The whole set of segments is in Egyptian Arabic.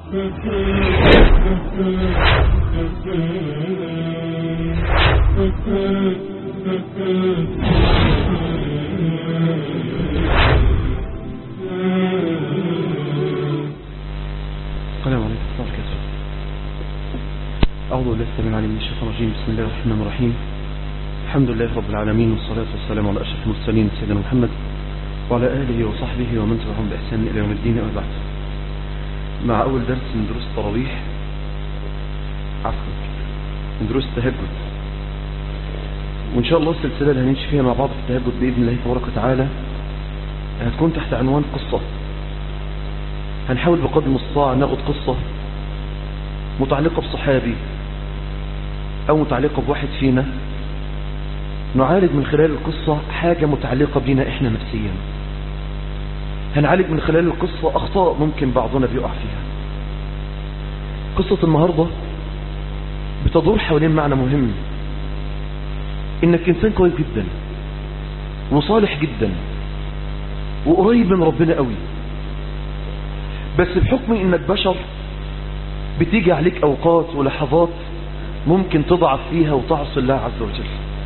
السلام عليكم ورحمة الله وبركاته أعوذ بالله السلام عليكم من الشيطان الرجيم بسم الله الرحمن الرحيم الحمد لله رب العالمين والصلاة والسلام على أشرف المرسلين سيدنا محمد وعلى آله وصحبه ومن تبعهم بإحسان إلى يوم الدين أما بعد مع أول درس من دروس التراويح عفوا من دروس التهجد وإن شاء الله السلسلة اللي هنمشي فيها مع بعض في التهجد بإذن الله تبارك وتعالى هتكون تحت عنوان قصة هنحاول بقدر المستطاع ناخد قصة متعلقة بصحابي أو متعلقة بواحد فينا نعالج من خلال القصة حاجة متعلقة بنا إحنا نفسيا هنعالج من خلال القصة أخطاء ممكن بعضنا بيقع فيها قصة النهاردة بتدور حوالين معنى مهم إنك إنسان كويس جدا وصالح جدا وقريب من ربنا قوي بس بحكم إنك بشر بتيجي عليك أوقات ولحظات ممكن تضعف فيها وتعصي الله عز وجل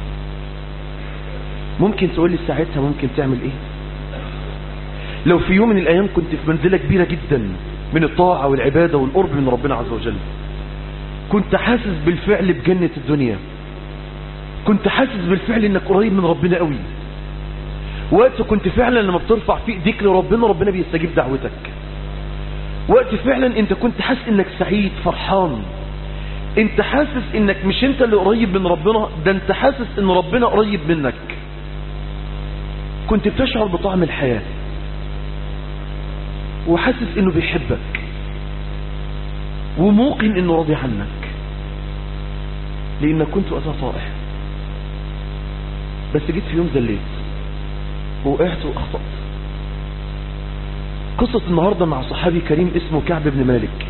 ممكن تقول لي ساعتها ممكن تعمل ايه لو في يوم من الايام كنت في منزلة كبيرة جدا من الطاعة والعبادة والقرب من ربنا عز وجل كنت حاسس بالفعل بجنة الدنيا كنت حاسس بالفعل انك قريب من ربنا قوي وقت كنت فعلا لما بترفع في ايديك لربنا ربنا بيستجيب دعوتك وقت فعلا انت كنت حاسس انك سعيد فرحان انت حاسس انك مش انت اللي قريب من ربنا ده انت حاسس ان ربنا قريب منك كنت بتشعر بطعم الحياة وحاسس انه بيحبك وموقن انه راضي عنك لانك كنت وقتها طائع بس جيت في يوم زليت ووقعت واخطأت قصة النهاردة مع صحابي كريم اسمه كعب بن مالك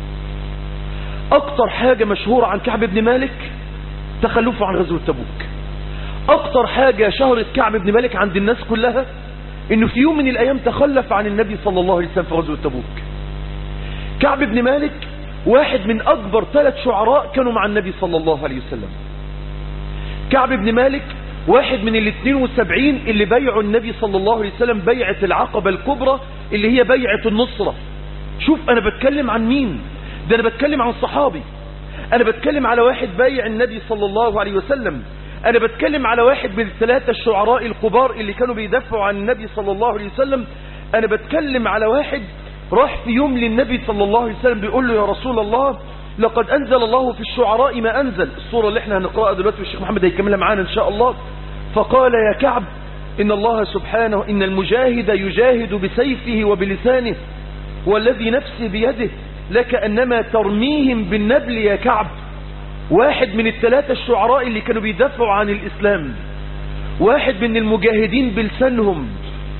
اكتر حاجة مشهورة عن كعب بن مالك تخلفه عن غزوة تبوك اكتر حاجة شهرت كعب بن مالك عند الناس كلها انه في يوم من الايام تخلف عن النبي صلى الله عليه وسلم في غزوة تبوك كعب بن مالك واحد من اكبر ثلاث شعراء كانوا مع النبي صلى الله عليه وسلم كعب بن مالك واحد من ال 72 اللي بيعوا النبي صلى الله عليه وسلم بيعة العقبة الكبرى اللي هي بيعة النصرة شوف انا بتكلم عن مين ده انا بتكلم عن صحابي انا بتكلم على واحد بايع النبي صلى الله عليه وسلم انا بتكلم على واحد من الثلاثة الشعراء الكبار اللي كانوا بيدافعوا عن النبي صلى الله عليه وسلم انا بتكلم على واحد راح في يوم للنبي صلى الله عليه وسلم بيقول له يا رسول الله لقد انزل الله في الشعراء ما انزل الصورة اللي احنا هنقرأها دلوقتي والشيخ محمد هيكملها معانا ان شاء الله فقال يا كعب ان الله سبحانه ان المجاهد يجاهد بسيفه وبلسانه والذي نفسي بيده لكأنما ترميهم بالنبل يا كعب واحد من الثلاثة الشعراء اللي كانوا بيدافعوا عن الإسلام واحد من المجاهدين بلسانهم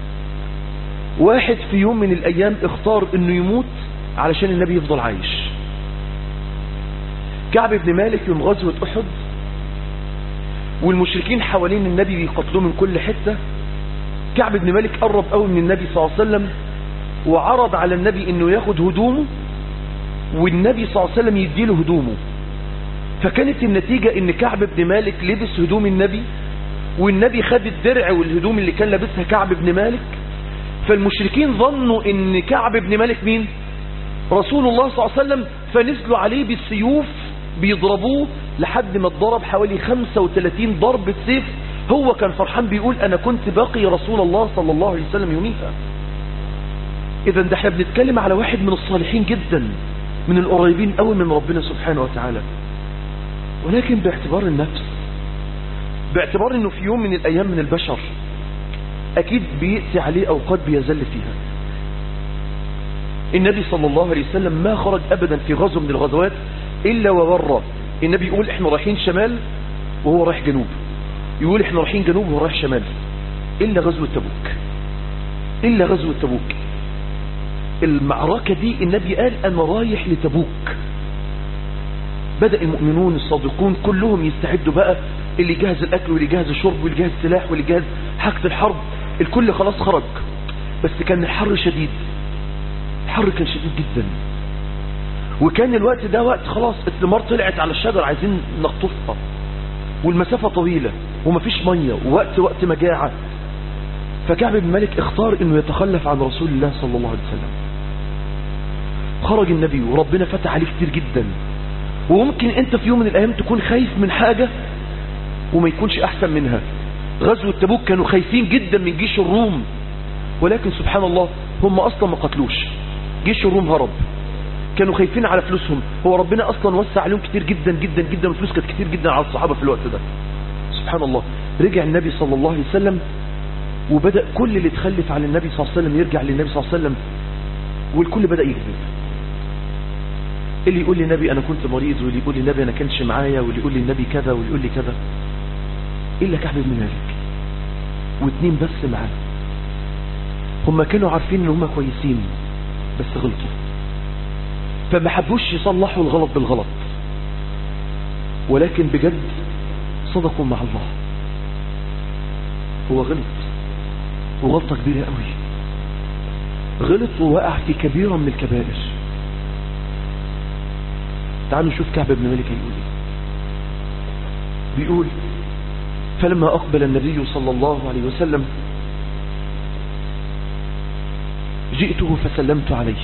واحد في يوم من الأيام اختار انه يموت علشان النبي يفضل عايش كعب بن مالك يوم غزوة أحد والمشركين حوالين النبي بيقتلوه من كل حتة كعب بن مالك قرب قوي من النبي صلى الله عليه وسلم وعرض على النبي انه ياخد هدومه والنبي صلى الله عليه وسلم يديله هدومه فكانت النتيجة ان كعب بن مالك لبس هدوم النبي والنبي خد الدرع والهدوم اللي كان لابسها كعب بن مالك فالمشركين ظنوا ان كعب بن مالك مين رسول الله صلى الله عليه وسلم فنزلوا عليه بالسيوف بيضربوه لحد ما اتضرب حوالي 35 ضربة سيف هو كان فرحان بيقول انا كنت باقي رسول الله صلى الله عليه وسلم يوميها اذا ده احنا بنتكلم على واحد من الصالحين جدا من القريبين قوي من ربنا سبحانه وتعالى ولكن باعتبار النفس باعتبار انه في يوم من الايام من البشر اكيد بيأتي عليه اوقات بيزل فيها النبي صلى الله عليه وسلم ما خرج ابدا في غزو من الغزوات الا وورى النبي يقول احنا رايحين شمال وهو رايح جنوب يقول احنا رايحين جنوب وهو رايح شمال الا غزوة تبوك الا غزوة تبوك المعركة دي النبي قال انا رايح لتبوك بدأ المؤمنون الصادقون كلهم يستعدوا بقى اللي جهز الاكل واللي جهز الشرب واللي جهز السلاح واللي جهز حاجة الحرب الكل خلاص خرج بس كان الحر شديد الحر كان شديد جدا وكان الوقت ده وقت خلاص الثمار طلعت على الشجر عايزين نقطفها والمسافة طويلة ومفيش مية ووقت وقت مجاعة فكعب بن مالك اختار انه يتخلف عن رسول الله صلى الله عليه وسلم خرج النبي وربنا فتح عليه كتير جدا وممكن انت في يوم من الايام تكون خايف من حاجة وما يكونش احسن منها غزوة تبوك كانوا خايفين جدا من جيش الروم ولكن سبحان الله هم اصلا ما قتلوش جيش الروم هرب كانوا خايفين على فلوسهم هو ربنا اصلا وسع عليهم كتير جدا جدا جدا والفلوس كانت كتير جدا على الصحابة في الوقت ده سبحان الله رجع النبي صلى الله عليه وسلم وبدأ كل اللي تخلف عن النبي صلى الله عليه وسلم يرجع للنبي صلى الله عليه وسلم والكل بدأ يكذب اللي يقول لي نبي انا كنت مريض واللي يقول لي نبي انا كانش معايا واللي يقول لي النبي كذا واللي يقول لي كذا الا كعب بن مالك واتنين بس معاه هم كانوا عارفين ان هم كويسين بس غلطوا فما حبوش يصلحوا الغلط بالغلط ولكن بجد صدقوا مع الله هو غلط وغلطة كبيرة قوي غلط ووقع في كبيرة من الكبائر تعالوا نشوف كعب بن مالك يقول ايه بيقول فلما أقبل النبي صلى الله عليه وسلم جئته فسلمت عليه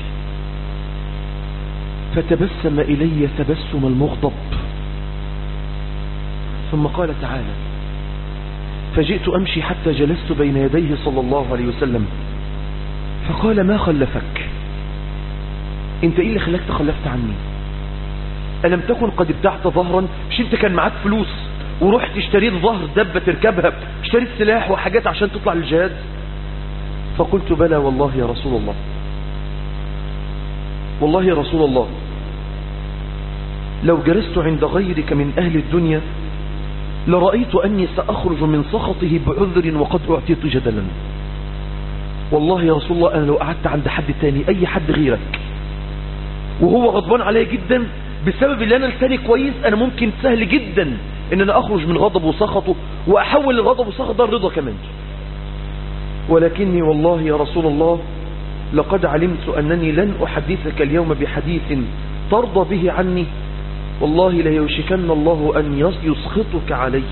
فتبسم إلي تبسم المغضب ثم قال تعالى فجئت أمشي حتى جلست بين يديه صلى الله عليه وسلم فقال ما خلفك انت ايه اللي خلاك تخلفت عني ألم تكن قد ابتعت ظهرا مش انت كان معاك فلوس ورحت اشتريت ظهر دبة تركبها اشتريت سلاح وحاجات عشان تطلع للجهاد فقلت بلى والله يا رسول الله والله يا رسول الله لو جلست عند غيرك من أهل الدنيا لرأيت أني سأخرج من سخطه بعذر وقد أعطيت جدلا والله يا رسول الله أنا لو قعدت عند حد تاني أي حد غيرك وهو غضبان عليا جدا بسبب اللي أنا لساني كويس أنا ممكن سهل جدا إن أنا أخرج من غضبه وسخطه وأحول الغضب وسخط ده الرضا كمان ولكني والله يا رسول الله لقد علمت أنني لن أحدثك اليوم بحديث ترضى به عني والله ليوشكن الله أن يسخطك علي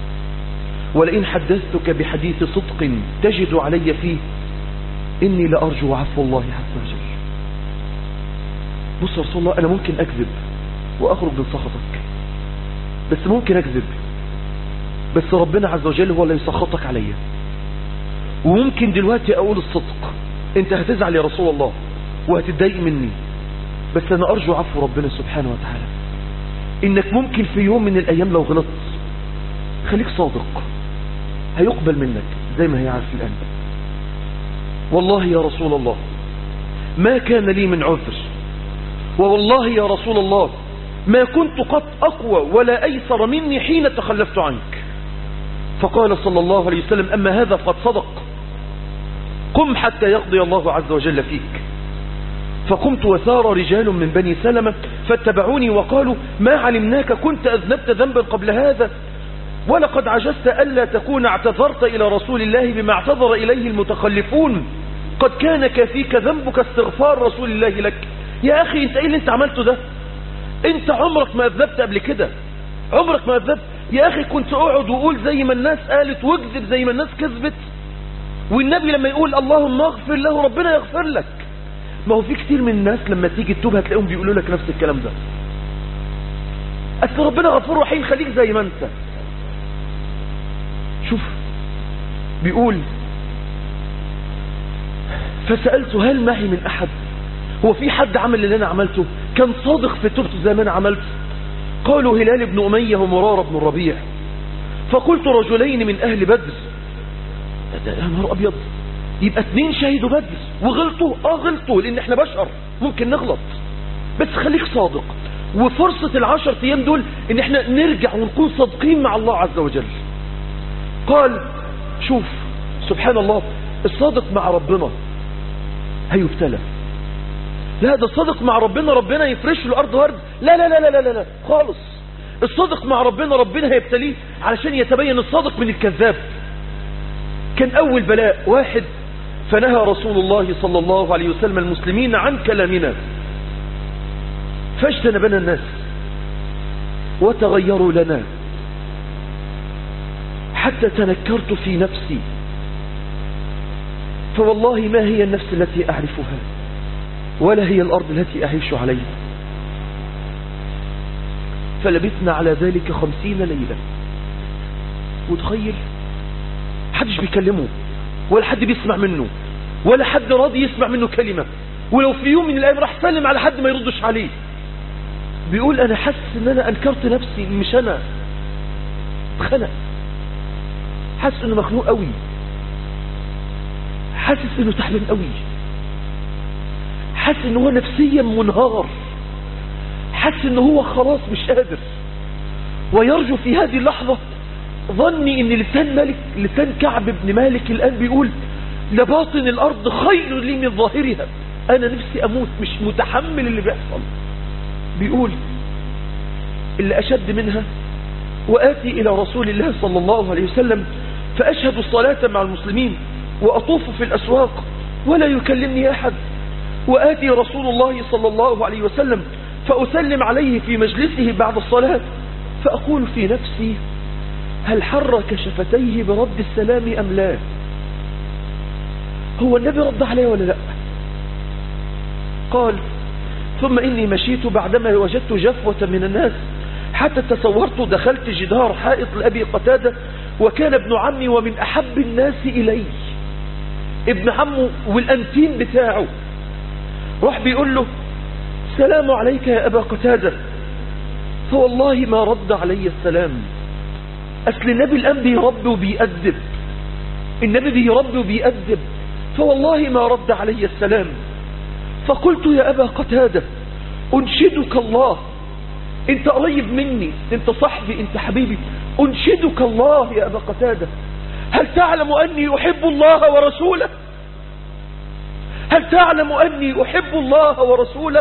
ولئن حدثتك بحديث صدق تجد علي فيه إني لأرجو عفو الله عز وجل بص يا رسول الله أنا ممكن أكذب وأخرج من سخطك بس ممكن أكذب بس ربنا عز وجل هو اللي يسخطك عليا وممكن دلوقتي أقول الصدق أنت هتزعل يا رسول الله وهتتضايق مني بس أنا أرجو عفو ربنا سبحانه وتعالى إنك ممكن في يوم من الأيام لو غلطت خليك صادق هيقبل منك زي ما هي عارف الآن والله يا رسول الله ما كان لي من عذر ووالله يا رسول الله ما كنت قط أقوى ولا أيسر مني حين تخلفت عنك فقال صلى الله عليه وسلم أما هذا فقد صدق قم حتى يقضي الله عز وجل فيك فقمت وثار رجال من بني سلمة فاتبعوني وقالوا ما علمناك كنت أذنبت ذنبا قبل هذا ولقد عجزت ألا تكون اعتذرت إلى رسول الله بما اعتذر إليه المتخلفون قد كان كفيك ذنبك استغفار رسول الله لك يا أخي انت ايه اللي انت عملته ده انت عمرك ما أذنبت قبل كده عمرك ما أذنبت يا أخي كنت أقعد وقول زي ما الناس قالت واكذب زي ما الناس كذبت والنبي لما يقول اللهم اغفر له ربنا يغفر لك ما هو في كتير من الناس لما تيجي تتوب هتلاقيهم بيقولوا لك نفس الكلام ده أصل ربنا غفور رحيم خليك زي ما انت شوف بيقول فسألت هل معي من أحد هو في حد عمل اللي أنا عملته كان صادق في توبته زي ما أنا عملت قالوا هلال بن أمية ومرار بن الربيع فقلت رجلين من أهل بدر يا نهار أبيض يبقى اتنين شهدوا بدر وغلطوا اه غلطوا لان احنا بشر ممكن نغلط بس خليك صادق وفرصة العشر ايام دول ان احنا نرجع ونكون صادقين مع الله عز وجل قال شوف سبحان الله الصادق مع ربنا هيبتلى لا ده الصادق مع ربنا ربنا يفرش له الارض ورد لا لا لا لا لا لا خالص الصادق مع ربنا ربنا هيبتليه علشان يتبين الصادق من الكذاب كان اول بلاء واحد فنهى رسول الله صلى الله عليه وسلم المسلمين عن كلامنا فاجتنبنا الناس وتغيروا لنا حتى تنكرت في نفسي فوالله ما هي النفس التي أعرفها ولا هي الأرض التي أعيش عليها فلبثنا على ذلك خمسين ليلة وتخيل حدش بيكلمه ولا حد بيسمع منه ولا حد راضي يسمع منه كلمة ولو في يوم من الأيام راح سلم على حد ما يردش عليه بيقول أنا حاسس إن أنا أنكرت نفسي مش أنا اتخنق حاسس إنه مخنوق قوي حاسس إنه تعبان قوي حاسس إنه هو نفسيا منهار حاسس إنه هو خلاص مش قادر ويرجو في هذه اللحظة ظني ان لسان مالك لسان كعب بن مالك الآن بيقول لباطن الأرض خير لي من ظاهرها أنا نفسي أموت مش متحمل اللي بيحصل بيقول اللي أشد منها وآتي إلى رسول الله صلى الله عليه وسلم فأشهد الصلاة مع المسلمين وأطوف في الأسواق ولا يكلمني أحد وآتي رسول الله صلى الله عليه وسلم فأسلم عليه في مجلسه بعد الصلاة فأقول في نفسي هل حرك شفتيه برد السلام أم لا هو النبي رد عليه ولا لا قال ثم إني مشيت بعدما وجدت جفوة من الناس حتى تصورت دخلت جدار حائط لأبي قتادة وكان ابن عمي ومن أحب الناس إلي ابن عمه والأنتين بتاعه راح بيقول له السلام عليك يا أبا قتادة فوالله ما رد علي السلام أصل النبي الآن بيربي وبيأدب النبي بيربي وبيأدب فوالله ما رد علي السلام فقلت يا أبا قتادة أنشدك الله انت قريب مني انت صاحبي انت حبيبي أنشدك الله يا أبا قتادة هل تعلم أني أحب الله ورسوله هل تعلم أني أحب الله ورسوله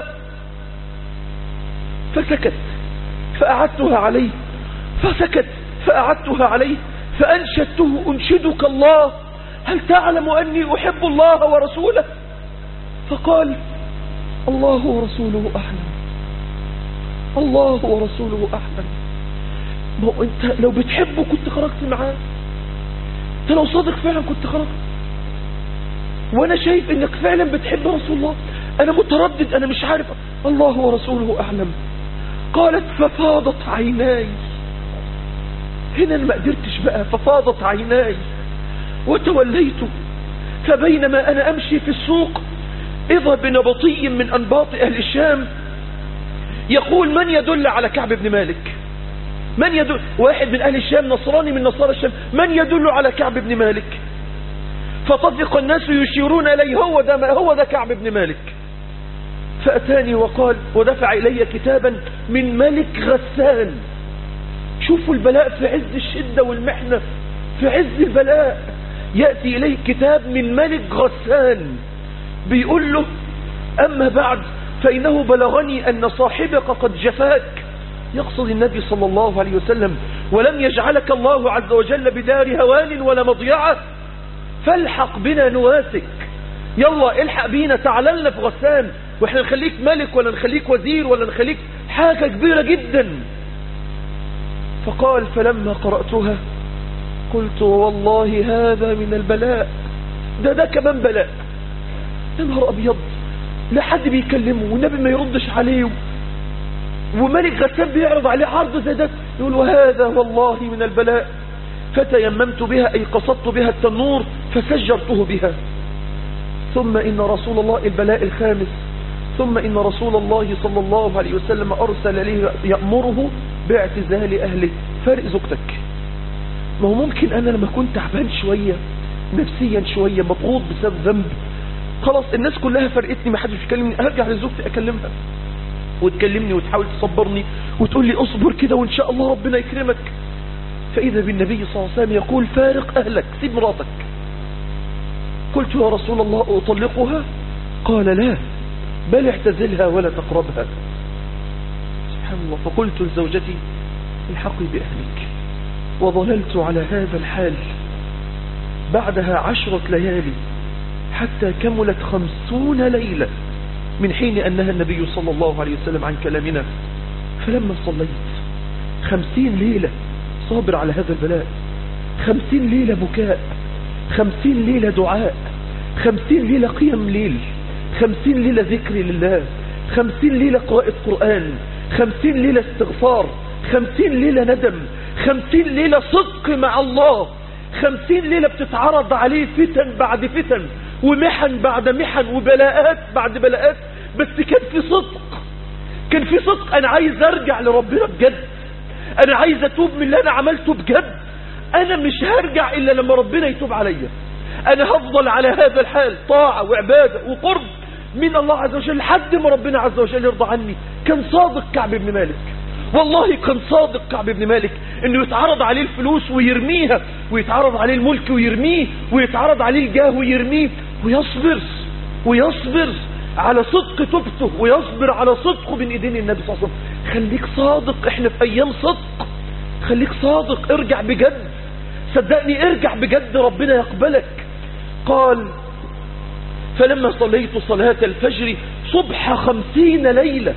فسكت فأعدتها عليه فسكت فأعدتها عليه فأنشدته أنشدك الله هل تعلم أني أحب الله ورسوله فقال الله ورسوله أعلم الله ورسوله أعلم ما هو أنت لو بتحبه كنت خرجت معاه أنت لو صادق فعلا كنت خرجت وأنا شايف أنك فعلا بتحب رسول الله أنا متردد أنا مش عارف الله ورسوله أعلم قالت ففاضت عيناي هنا ما قدرتش بقى ففاضت عيناي وتوليت فبينما أنا أمشي في السوق إذا بنبطي من أنباط أهل الشام يقول من يدل على كعب بن مالك من يدل واحد من أهل الشام نصراني من نصارى الشام من يدل على كعب بن مالك فطفق الناس يشيرون إليه هو ده, ما هو ده كعب بن مالك فأتاني وقال ودفع إلي كتابا من ملك غسان شوفوا البلاء في عز الشدة والمحنة في عز البلاء يأتي إليه كتاب من ملك غسان بيقول له أما بعد فإنه بلغني أن صاحبك قد جفاك يقصد النبي صلى الله عليه وسلم ولم يجعلك الله عز وجل بدار هوان ولا مضيعة فالحق بنا نواسك يلا الحق بينا تعالى في غسان واحنا نخليك ملك ولا نخليك وزير ولا نخليك حاجة كبيرة جدا فقال فلما قرأتها قلت والله هذا من البلاء ده ده كمان بلاء يا نهار أبيض لا حد بيكلمه والنبي ما يردش عليه وملك غسان بيعرض عليه عرض زي ده يقول وهذا والله من البلاء فتيممت بها أي قصدت بها التنور فسجرته بها ثم إن رسول الله البلاء الخامس ثم إن رسول الله صلى الله عليه وسلم أرسل لي يأمره باعتزال أهله فارق زوجتك ما هو ممكن أنا لما كنت تعبان شوية نفسيا شوية مضغوط بسبب ذنب خلاص الناس كلها فرقتني ما حدش يكلمني ارجع لزوجتي اكلمها وتكلمني وتحاول تصبرني وتقول لي اصبر كده وان شاء الله ربنا يكرمك فاذا بالنبي صلى الله عليه وسلم يقول فارق اهلك سيب مراتك قلت يا رسول الله اطلقها قال لا بل اعتزلها ولا تقربها سبحان الله فقلت لزوجتي الحقي بأهلك وظللت على هذا الحال بعدها عشرة ليالي حتى كملت خمسون ليلة من حين أن نهى النبي صلى الله عليه وسلم عن كلامنا فلما صليت خمسين ليلة صابر على هذا البلاء خمسين ليلة بكاء خمسين ليلة دعاء خمسين ليلة قيام ليل خمسين ليلة ذكر لله خمسين ليلة قراءة قرآن خمسين ليلة استغفار خمسين ليلة ندم خمسين ليلة صدق مع الله خمسين ليلة بتتعرض عليه فتن بعد فتن ومحن بعد محن وبلاءات بعد بلاءات بس كان في صدق كان في صدق انا عايز ارجع لربنا بجد انا عايز اتوب من اللي انا عملته بجد انا مش هرجع الا لما ربنا يتوب عليا انا هفضل على هذا الحال طاعة وعبادة وقرب من الله عز وجل لحد ما ربنا عز وجل يرضى عني كان صادق كعب بن مالك والله كان صادق كعب بن مالك انه يتعرض عليه الفلوس ويرميها ويتعرض عليه الملك ويرميه ويتعرض عليه الجاه ويرميه ويصبر ويصبر على صدق توبته ويصبر على صدقه بين ايدين النبي صلى الله عليه وسلم خليك صادق احنا في ايام صدق خليك صادق ارجع بجد صدقني ارجع بجد ربنا يقبلك قال فلما صليت صلاة الفجر صبح خمسين ليلة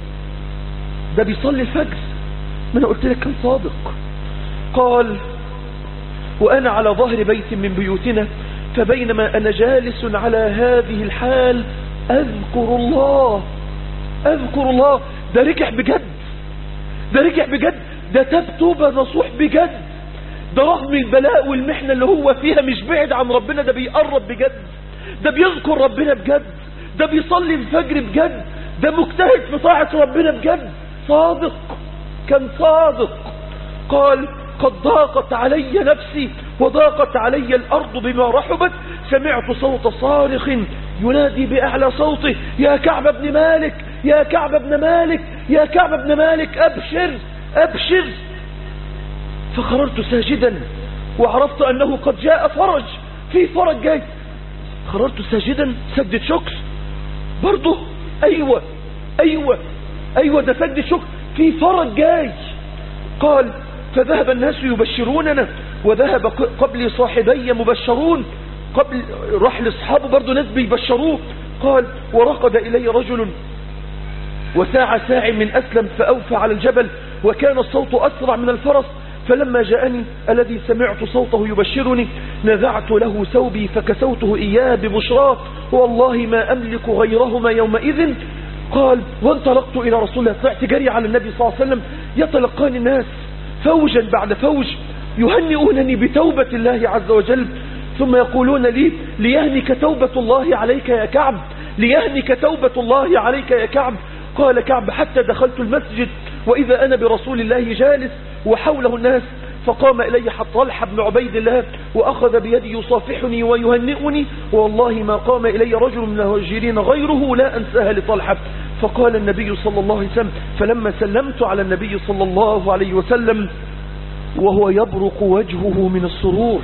ده بيصلي الفجر ما انا قلت لك كان صادق قال وانا على ظهر بيت من بيوتنا فبينما انا جالس على هذه الحال اذكر الله اذكر الله ده رجع بجد ده رجع بجد ده تاب توبة نصوح بجد ده رغم البلاء والمحنة اللي هو فيها مش بعد عن ربنا ده بيقرب بجد ده بيذكر ربنا بجد ده بيصلي الفجر بجد ده مجتهد في طاعة ربنا بجد صادق كان صادق قال قد ضاقت علي نفسي وضاقت علي الأرض بما رحبت سمعت صوت صارخ ينادي بأعلى صوته يا كعب بن مالك يا كعب بن مالك يا كعب بن مالك أبشر أبشر فخررت ساجدا وعرفت أنه قد جاء فرج في فرج جاي خررت ساجدا سجدة شكر برضه أيوة أيوة أيوة ده سجدة شكر في فرج جاي قال فذهب الناس يبشروننا وذهب قبل صاحبي مبشرون قبل راح لاصحابه برضه ناس بيبشروه قال ورقد إلي رجل وساع ساع من أسلم فأوفى على الجبل وكان الصوت أسرع من الفرس فلما جاءني الذي سمعت صوته يبشرني نزعت له ثوبي فكسوته إياه ببشراه والله ما أملك غيرهما يومئذ قال وانطلقت إلى رسول الله طلعت جري على النبي صلى الله عليه وسلم يتلقاني الناس فوجا بعد فوج يهنئونني بتوبة الله عز وجل ثم يقولون لي ليهنك توبة الله عليك يا كعب ليهنك توبة الله عليك يا كعب قال كعب حتى دخلت المسجد وإذا أنا برسول الله جالس وحوله الناس فقام إلي حتى طلحة بن عبيد الله وأخذ بيدي يصافحني ويهنئني والله ما قام إلي رجل من المهاجرين غيره لا أنساها لطلحة فقال النبي صلى الله عليه وسلم فلما سلمت على النبي صلى الله عليه وسلم وهو يبرق وجهه من السرور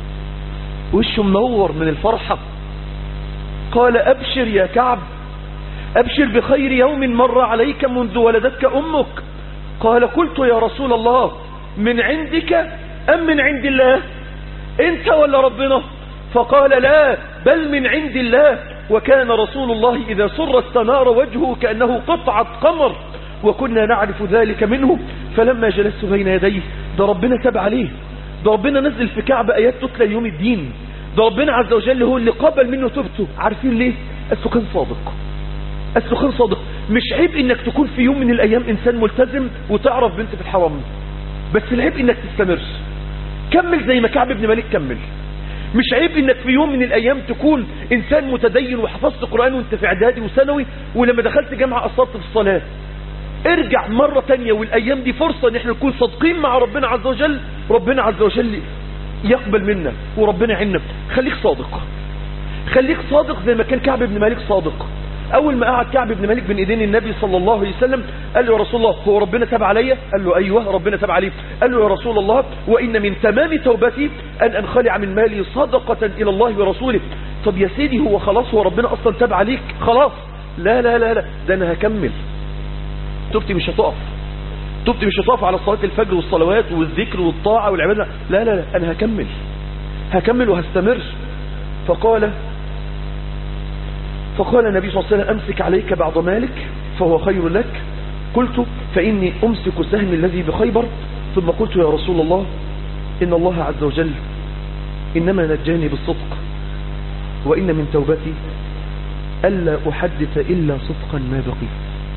وشه منور من الفرحة قال أبشر يا كعب أبشر بخير يوم مر عليك منذ ولدتك أمك قال قلت يا رسول الله من عندك أم من عند الله انت ولا ربنا فقال لا بل من عند الله وكان رسول الله إذا سر استنار وجهه كأنه قطعة قمر وكنا نعرف ذلك منه فلما جلست بين يديه ده ربنا تاب عليه ده ربنا نزل في كعب آيات تتلى يوم الدين ده ربنا عز وجل هو اللي قبل منه توبته عارفين ليه أسه كان صادق أسه كان صادق مش عيب انك تكون في يوم من الايام انسان ملتزم وتعرف بنت في الحرام بس العيب انك تستمر كمل زي ما كعب بن مالك كمل مش عيب انك في يوم من الايام تكون انسان متدين وحفظت قرآن وانت في اعدادي وثانوي ولما دخلت جامعة قصرت في الصلاة ارجع مرة تانية والايام دي فرصة ان احنا نكون صادقين مع ربنا عز وجل ربنا عز وجل يقبل منا وربنا يعيننا خليك صادق خليك صادق زي ما كان كعب بن مالك صادق اول ما قعد كعب بن مالك بين ايدين النبي صلى الله عليه وسلم قال له يا رسول الله هو ربنا تاب عليا قال له ايوه ربنا تاب عليه قال له يا رسول الله وان من تمام توبتي ان انخلع من مالي صدقة الى الله ورسوله طب يا سيدي هو خلاص هو ربنا اصلا تاب عليك خلاص لا لا لا لا ده انا هكمل توبتي مش هتقف توبتي مش هتقف على صلاة الفجر والصلوات والذكر والطاعة والعبادة لا لا لا انا هكمل هكمل وهستمر فقال فقال النبي صلى الله عليه وسلم أمسك عليك بعض مالك فهو خير لك قلت فإني أمسك سهم الذي بخيبر ثم قلت يا رسول الله إن الله عز وجل إنما نجاني بالصدق وإن من توبتي ألا أحدث إلا صدقا ما بقيت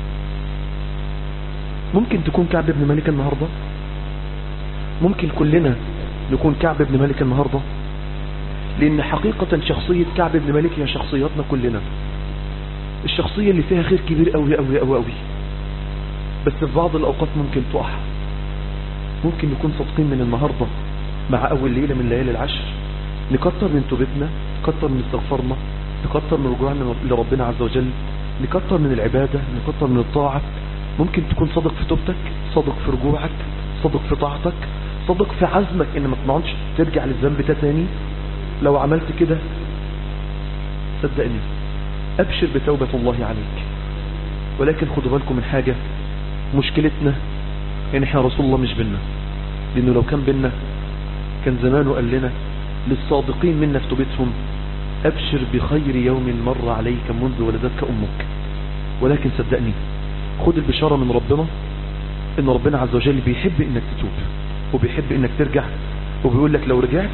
ممكن تكون كعب بن مالك النهاردة ممكن كلنا نكون كعب بن مالك النهاردة لأن حقيقة شخصية كعب بن مالك هي شخصياتنا كلنا الشخصية اللي فيها خير كبير قوي قوي قوي قوي بس في بعض الأوقات ممكن تقع ممكن نكون صادقين من النهاردة مع أول ليلة من ليالي العشر نكتر من توبتنا نكتر من استغفارنا نكتر من رجوعنا لربنا عز وجل نكتر من العبادة نكتر من الطاعة ممكن تكون صادق في توبتك صادق في رجوعك صادق في طاعتك صادق في عزمك ان ما تنعنش ترجع للذنب ده تاني لو عملت كده صدقني ابشر بتوبة الله عليك ولكن خدوا بالكم من حاجة مشكلتنا ان احنا رسول الله مش بينا لانه لو كان بينا كان زمانه قال لنا للصادقين منا في توبتهم ابشر بخير يوم مر عليك منذ ولدتك امك ولكن صدقني خد البشارة من ربنا ان ربنا عز وجل بيحب انك تتوب وبيحب انك ترجع وبيقول لك لو رجعت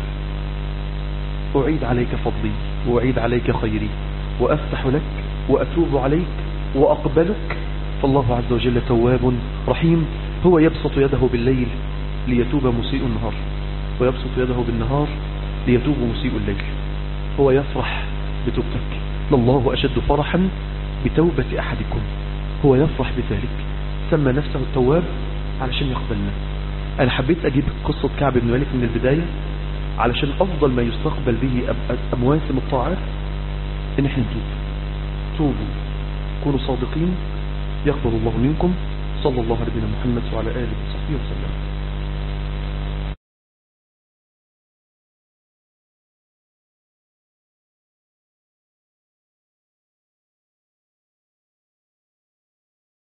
اعيد عليك فضلي واعيد عليك خيري وافتح لك واتوب عليك واقبلك فالله عز وجل تواب رحيم هو يبسط يده بالليل ليتوب مسيء النهار ويبسط يده بالنهار ليتوب مسيء الليل هو يفرح بتوبتك لله أشد فرحا بتوبة أحدكم هو يفرح بذلك سمى نفسه التواب علشان يقبلنا أنا حبيت أجيب قصة كعب بن مالك من البداية علشان أفضل ما يستقبل به أمواسم الطاعات إن احنا نتوب توبوا كونوا صادقين يقبل الله منكم صلى الله على نبينا محمد وعلى آله وصحبه وسلم